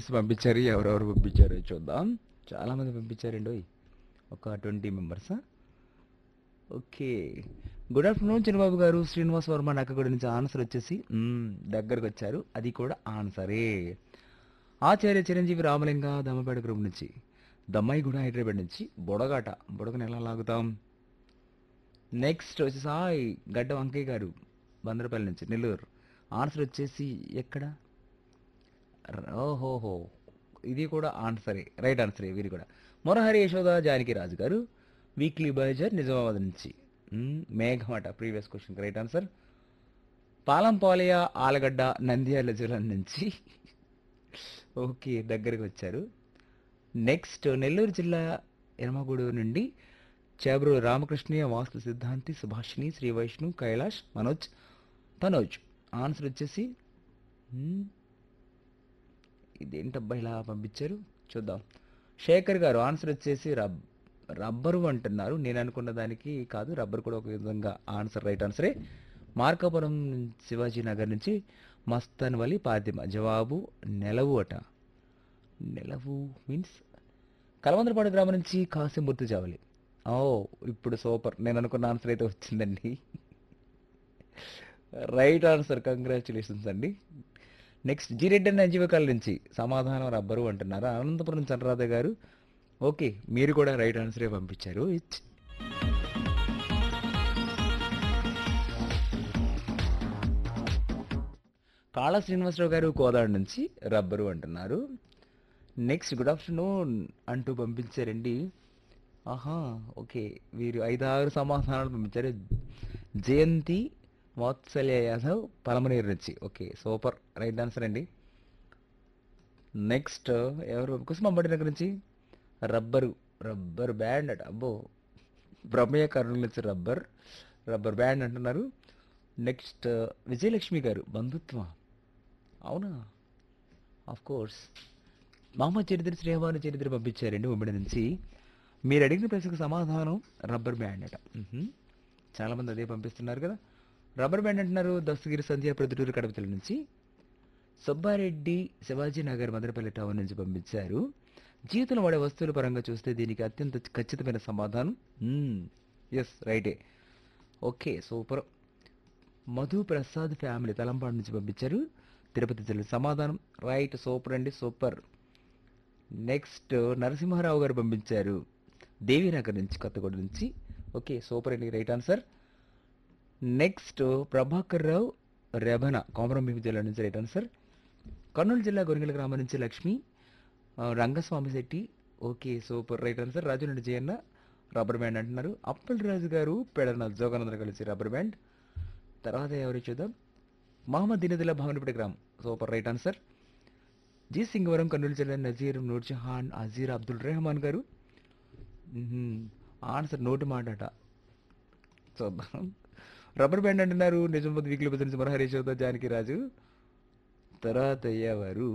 Rights పంపించారు ఎవరెవరు పంపించారో చూద్దాం చాలా మంది పంపించారండి ఓయ్. ఒక ట్వంటీ మెంబర్సా okay good afternoon Chinnababu garu Srinivas Varma Nakkaguda నుంచి ఆన్సర్ వచ్చేసి మ్మ్, దగ్గరకు వచ్చారు అది కూడా ఆన్సరే ఆచార్య చిరంజీవి రామలింగ దమ్మపేట గ్రూప్ నుంచి దమ్మాయిగూడ హైదరాబాద్ నుంచి బుడగాట బుడగను ఎలా లాగుతాం నెక్స్ట్ వచ్చి సాయ్ గడ్డ వంకయ్య గారు బందరపల్లి నుంచి నెల్లూరు ఆన్సర్ వచ్చేసి ఎక్కడ ర- ఓహోహో ఇది కూడా ఆన్సరే రైట్ ఆన్సరే వీరి కూడా మొరహరి యశోద జానకి రాజు గారు వీక్లీ బజార్ నిజామాబాద్ నుంచి మ్మ్, మేఘమట previous question right answer Palampalaya Allagadda Nandyala జిల్లా నుంచి ఓకే దగ్గరికి వచ్చారు నెక్స్ట్ నెల్లూరు జిల్లా ఎనమగూడు నుండి చేబ్రు రామకృష్ణయ్య వాస్తు సిద్ధాంతి సుభాషిణి శ్రీ వైష్ణు కైలాష్ మనోజ్ తనోజ్ ఆన్సర్ వచ్చేసి మ్మ్, ఇదేంటబ్బా ఇలా పంపించారు చూద్దాం శేఖర్ గారు ఆన్సర్ వచ్చేసి రబ్ రబ్బరు అంటున్నారు నేను అనుకున్న దానికి కాదు రబ్బర్ కూడా ఒక విధంగా ఆన్సర్ రైట్ ఆన్సరే మార్కాపురం శివాజీ నగర్ నుంచి మస్తన్ వలి పాతిమ జవాబు నెలవు అట నెలవు మీన్స్ కలవందరపాడు గ్రామం నుంచి కాసింబుర్తు జావలి ఓ ఇప్పుడు సూపర్ నేను అనుకున్న ఆన్సర్ అయితే వచ్చిందండి రైట్ ఆన్సర్ కంగ్రాచులేషన్స్ అండి నెక్స్ట్ జిరెడ్డి అన్న జీవకాల నుంచి సమాధానం రబ్బరు అంటున్నారు అనంతపురం చంద్రరాధ గారు ఓకే మీరు కూడా రైట్ ఆన్సరే పంపించారు ఇచ్ కాళ శ్రీనివాసరావు గారు కోదాడు నుంచి రబ్బరు అంటున్నారు నెక్స్ట్ గుడ్ ఆఫ్టర్నూన్ అంటూ పంపించారండి ఆహా ఓకే వీరు ఐదారు సమాధానాలు పంపించారు జయంతి వాత్సల్య యాదవ్ పలమనేరు నుంచి ఓకే సూపర్ రైట్ ఆన్సర్ అండి నెక్స్ట్ ఎవరు కుసుమంబడి దగ్గర నుంచి రబ్బరు రబ్బర్ బ్యాండ్ అట అబ్బో బ్రహ్మయ్య కర్నూలు నుంచి రబ్బర్ రబ్బర్ బ్యాండ్ అంటున్నారు నెక్స్ట్ విజయలక్ష్మి గారు బంధుత్వం అవునా ఆఫ్ కోర్స్ మామ చరిత్ర శ్రీవారి చరిత్ర పంపించారండి ఉమ్మడి నుంచి మీరు అడిగిన ప్రశ్నకు సమాధానం రబ్బర్ బ్యాండ్ అట మ్హూ. చాలా మంది అదే పంపిస్తున్నారు కదా రబ్బర్ బ్యాండ్ అంటున్నారు దస్తగిరి సంధ్య ప్రొద్దుటూరు కడపతల నుంచి సుబ్బారెడ్డి శివాజీ నగర్ మదనపల్లి టౌన్ నుంచి పంపించారు జీవితంలో వాడే వస్తువుల పరంగా చూస్తే దీనికి అత్యంత ఖచ్చితమైన సమాధానం ఎస్ రైటే okay super Madhu Prasad family Talampadu నుంచి పంపించారు తిరుపతి జిల్లా సమాధానం రైట్ సూపర్ అండి సూపర్ నెక్స్ట్ నరసింహారావు గారు పంపించారు దేవీనగర్ నుంచి కొత్తగూడ నుంచి ఓకే సూపర్ అండి right answer next Prabhakar Rao రెబన కోమరంభీం జిల్లా నుంచి రైట్ ఆన్సర్ కర్నూలు జిల్లా గొరిగల గ్రామం నుంచి లక్ష్మి ఆ, Rangaswamy Shetty okay super right answer Raju నుండి జయన్న రబ్బర్ బ్యాండ్ అంటున్నారు అప్పల్ రాజు గారు పెడన జోగానందరు కలిసి రబ్బర్ బ్యాండ్ తర్వాత ఎవరు చూద్దాం మహమ్మద్ దినదిల భవనపేట గ్రామం super right answer G Singavaram Kurnool జిల్లా నజీర్ నూర్జహాన్ అజీర్ అబ్దుల్ రెహమాన్ గారు మ్మ్హ్మ్. ఆన్సర్ నోటి మాట అట చూద్దాం రబ్బర్ బ్యాండ్ అంటున్నారు నిజామాబాద్ వీక్లీ బస్ నుంచి మరహరి యశోద జానకి రాజు తర్వాత ఎవరు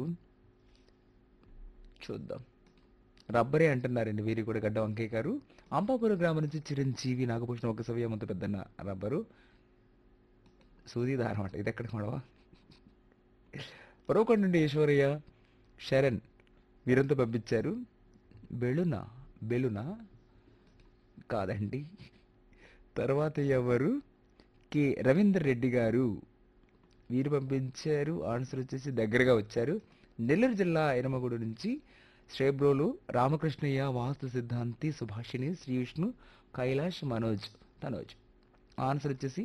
చూద్దాం రబ్బరే అంటున్నారండి వీరి కూడా గడ్డ వంకయ్య గారు అంబాపురం గ్రామం నుంచి చిరంజీవి నాగభూషణం ఒక సవ్యమంత పెద్దన్న రబ్బరు సూది దారం అంట ఇది ఎక్కడికి మడవా పరోకొండ నుండి ఈశ్వరయ్య శరణ్ వీరంతా పంపించారు బెలునా బెలునా కాదండి తర్వాత ఎవరు కె రవీందర్ రెడ్డి గారు వీరు పంపించారు ఆన్సర్ వచ్చేసి దగ్గరగా వచ్చారు నెల్లూరు జిల్లా ఎనమగూడు నుంచి శ్రేబ్రోలు రామకృష్ణయ్య వాస్తు సిద్ధాంతి సుభాషిణి శ్రీ విష్ణు కైలాష్ మనోజ్ తనోజ్ ఆన్సర్ వచ్చేసి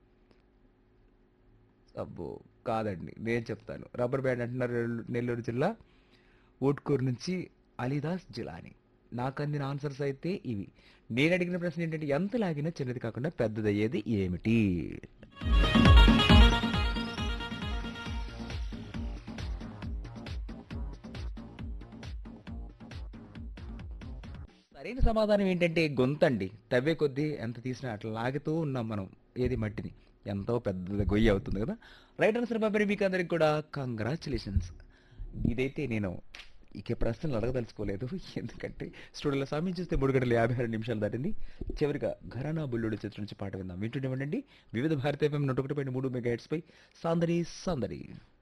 అబ్బో కాదండి నేను చెప్తాను రబ్బర్ బ్యాండ్ అంటున్నారు నెల్లూ- నెల్లూరు జిల్లా ఊట్కూరు నుంచి అలీదాస్ జిలాని నాకు అందిన ఆన్సర్స్ అయితే ఇవి నేను అడిగిన ప్రశ్న ఏంటంటే ఎంత లాగినా చిన్నది కాకుండా పెద్దదయ్యేది ఏమిటి సరైన సమాధానం ఏంటంటే గొంతండి తవ్వే కొద్దీ ఎంత తీసినా అట్లా లాగుతూ ఉన్నాం మనం ఏది మట్టిని ఎంతో పెద్ద గొయ్యి అవుతుంది కదా రైట్ ఆన్సర్ బాబరి మీకు అందరికి కూడా కంగ్రాచులేషన్స్ ఇదైతే నేను ఇక ప్రశ్నలు అడగదలుచుకోలేదు ఎందుకంటే స్టూడియోలో సమయం చూస్తే మూడు గంటల యాభై ఆరు నిమిషాలు దాటింది చివరిగా ఘరానా బుల్లుడు చిత్రం నుంచి పాట విందాం వింటుండేవండి వివిధ భారతీయ నూట ఒకటి పాయింట్ మూడు మెగా హెడ్స్ పై సాందరి సాందరి